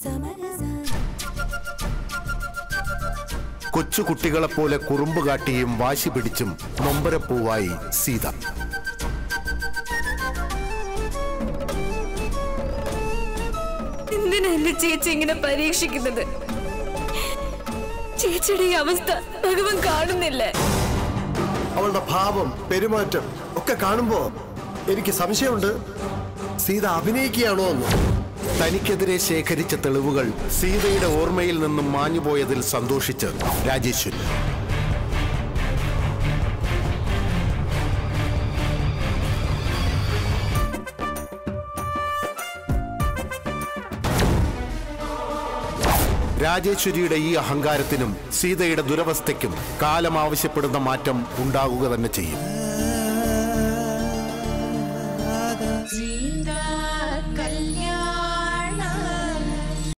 കൊച്ചു കുട്ടികളെപ്പോലെ കുറുമ്പ് കാട്ടിയും വാശി പിടിച്ചും നൊമ്പരപ്പൂവായി സീത എന്തിനാ എന്റെ ചേച്ചി ഇങ്ങനെ പരീക്ഷിക്കുന്നത് ചേച്ചിയുടെ ഈ അവസ്ഥ ഭഗവാൻ കാണുന്നില്ലേ അവളുടെ ഭാവം പെരുമാറ്റം ഒക്കെ കാണുമ്പോ എനിക്ക് സംശയമുണ്ട് സീത അഭിനയിക്കുകയാണോ എന്ന് തനിക്കെതിരെ ശേഖരിച്ച തെളിവുകൾ സീതയുടെ ഓർമ്മയിൽ നിന്നും മാഞ്ഞുപോയതിൽ സന്തോഷിച്ച് രാജേശ്വരി രാജേശ്വരിയുടെ ഈ അഹങ്കാരത്തിനും സീതയുടെ ദുരവസ്ഥയ്ക്കും കാലം ആവശ്യപ്പെടുന്ന മാറ്റം ഉണ്ടാകുക തന്നെ ചെയ്യും